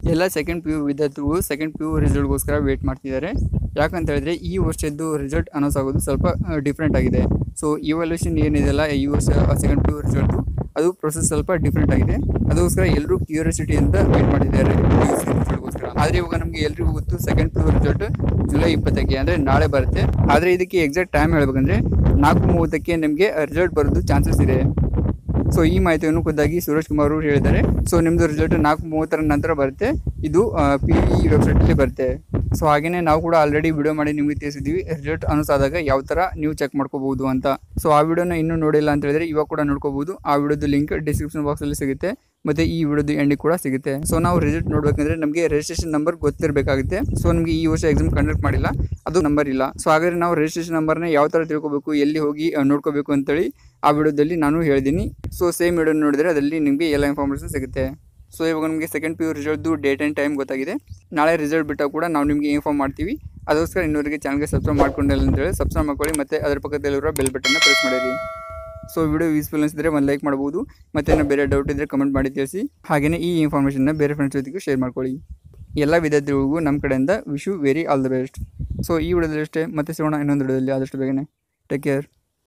ಎಲ್ಲ second P U ವಿದ್ಯಾರ್ಥಿಗಳು second P U ರಿಸಲ್ಟ್ಗೋಸ್ಕರ ವೇಟ್ ಮಾಡ್ತಿದ್ದಾರೆ ಯಾಕಂತ ಹೇಳಿದ್ರೆ ಈ ವರ್ಷದ್ದು ರಿಸಲ್ಟ್ ಅನೌನ್ಸ್ ಆಗೋದು ಸ್ವಲ್ಪ ಡಿಫ್ರೆಂಟ್ ಆಗಿದೆ ಸೊ ಇವಾಲ್ಯೂಷನ್ ಏನಿದೆಯಲ್ಲ ಈ ವರ್ಷ ಸೆಕೆಂಡ್ ಪಿ ಯು ರಿಸಲ್ಟು ಅದು ಪ್ರೊಸೆಸ್ ಸ್ವಲ್ಪ ಡಿಫ್ರೆಂಟ್ ಆಗಿದೆ ಅದಕ್ಕೋಸ್ಕರ ಎಲ್ಲರೂ ಕ್ಯೂರಿಯಾಸಿಟಿಯಿಂದ ವೇಟ್ ಮಾಡಿದ್ದಾರೆ ರಿಸಲ್ಟ್ಗೋಸ್ಕರ ಆದರೆ ಇವಾಗ ನಮಗೆ ಎಲ್ರಿಗೂ ಗೊತ್ತು second P U result July ಇಪ್ಪತ್ತಕ್ಕೆ ಅಂದರೆ ನಾಳೆ ಬರುತ್ತೆ ಆದರೆ ಇದಕ್ಕೆ ಎಕ್ಸಾಕ್ಟ್ ಟೈಮ್ ಹೇಳ್ಬೇಕಂದ್ರೆ ನಾಲ್ಕು ಮೂವತ್ತಕ್ಕೆ ನಿಮಗೆ ರಿಸಲ್ಟ್ ಬರೋದು ಚಾನ್ಸಸ್ ಇದೆ ಸೊ ಈ ಮಾಹಿತಿಯನ್ನು ಖುದ್ದಾಗಿ ಸುರೇಶ್ ಕುಮಾರ್ ಅವರು ಹೇಳಿದ್ದಾರೆ ಸೊ ನಿಮ್ಮದು ರಿಸಲ್ಟ್ ನಾಲ್ಕು ಮೂವತ್ತರ ನಂತರ ಬರುತ್ತೆ ಇದು ಪಿ ಇ ವೆಬ್ಸೈಟಲ್ಲಿ ಬರುತ್ತೆ ಸೊ ಹಾಗೆಯೇ ನಾವು ಕೂಡ ಆಲ್ರೆಡಿ ವಿಡಿಯೋ ಮಾಡಿ ನಿಮಗೆ ತಿಳಿಸಿದ್ದೀವಿ ರಿಸಲ್ಟ್ ಅನೌನ್ಸ್ ಆದಾಗ ಯಾವ ಥರ ನೀವು ಚೆಕ್ ಮಾಡ್ಕೋಬಹುದು ಅಂತ ಸೊ ಆ ವಿಡಿಯೋನ ಇನ್ನೂ ನೋಡಿಲ್ಲ ಅಂತ ಹೇಳಿದ್ರೆ ಇವಾಗ ಕೂಡ ನೋಡ್ಕೋಬಹುದು ಆ ವಿಡಿಯೋದ ಲಿಂಕ್ ಡಿಸ್ಕ್ರಿಪ್ಷನ್ ಬಾಕ್ಸಲ್ಲಿ ಸಿಗುತ್ತೆ ಮತ್ತೆ ಈ ವಿಡಿಯೋದ ಎಂಡಿಗೆ ಕೂಡ ಸಿಗುತ್ತೆ ಸೊ ನಾವು ರಿಸಲ್ಟ್ ನೋಡ್ಬೇಕಂದ್ರೆ ನಮಗೆ ರಿಜಿಸ್ಟ್ರೇಷನ್ ನಂಬರ್ ಗೊತ್ತಿರಬೇಕಾಗುತ್ತೆ ಸೊ ನಮಗೆ ಈ ವರ್ಷ ಎಕ್ಸಾಮ್ ಕಂಡಕ್ಟ್ ಮಾಡಿಲ್ಲ ಅದು ನಂಬರ್ ಇಲ್ಲ ಸೊ ಹಾಗಾದ್ರೆ ನಾವು ರಿಜಿಸ್ಟ್ರೇಷನ್ ನಂಬರ್ನ ಯಾವ ಥರ ತಿಳ್ಕೊಬೇಕು ಎಲ್ಲಿ ಹೋಗಿ ಆ, ನೋಡ್ಕೋಬೇಕು ಅಂತೇಳಿ ಆ ವಿಡಿಯೋದಲ್ಲಿ ನಾನು ಹೇಳ್ತೀನಿ ಸೊ ಸೇಮ್ ವಿಡಿಯೋ ನೋಡಿದ್ರೆ ಅದರಲ್ಲಿ ನಿಮಗೆ ಎಲ್ಲ ಇನ್ಫಾರ್ಮೇಷನ್ ಸಿಗುತ್ತೆ ಸೊ ಇವಾಗ ನಮಗೆ ಸೆಕೆಂಡ್ ಪಿ ಯು ರಿಸಲ್ಟ್ದು ಡೇಟ್ ಆ್ಯಂಡ್ ಟೈಮ್ ಗೊತ್ತಾಗಿದೆ ನಾಳೆ ರಿಸಲ್ಟ್ ಬಿಟ್ಟಾಗ ಕೂಡ ನಾವು ನಿಮಗೆ ಇನ್ಫಾರ್ಮ್ ಮಾಡ್ತೀವಿ ಅದಕ್ಕೋಸ್ಕರ ಇನ್ನೂರಿಗೆ ಚಾನಲ್ಗೆ ಸಬ್ಸ್ಕ್ರೈಬ್ ಮಾಡ್ಕೊಂಡಿಲ್ಲ ಅಂತೇಳಿ ಸಬ್ಸ್ಕ್ರೈಬ್ ಮಾಡ್ಕೊಳ್ಳಿ ಮತ್ತು ಅದರ ಪಕ್ಕದಲ್ಲಿರೋ ಬೆಲ್ ಬಟನ್ನ ಪ್ರೆಸ್ ಮಾಡಿರಿ ಸೊ ವಿಡಿಯೋ ಯೂಸ್ಫುಲ್ ಅನಿಸಿದ್ರೆ ಒಂದು ಲೈಕ್ ಮಾಡ್ಬೋದು ಮತ್ತು ಏನೋ ಬೇರೆ ಡೌಟ್ ಇದ್ದರೆ ಕಮೆಂಟ್ ಮಾಡಿ ತಿಳಿಸಿ ಹಾಗೆಯೇ ಈ ಇನ್ಫಾರ್ಮೇಷನ್ನ ಬೇರೆ ಫ್ರೆಂಡ್ಸ್ ಜೊತೆಗೂ ಶೇರ್ ಮಾಡ್ಕೊಳ್ಳಿ ಎಲ್ಲ ವಿದ್ಯಾರ್ಥಿಗಳಿಗೂ ನಮ್ಮ ಕಡೆಯಿಂದ wish you very all the best so ಈ ವಿಡಿಯೋದಲ್ಲಿ ಅಷ್ಟೇ ಮತ್ತೆ ಸಿಗೋಣ ಇನ್ನೊಂದು ವಿಡಿಯೋದಲ್ಲಿ ಆದಷ್ಟು ಬೇಗನೆ ಟೇಕ್ ಕೇರ್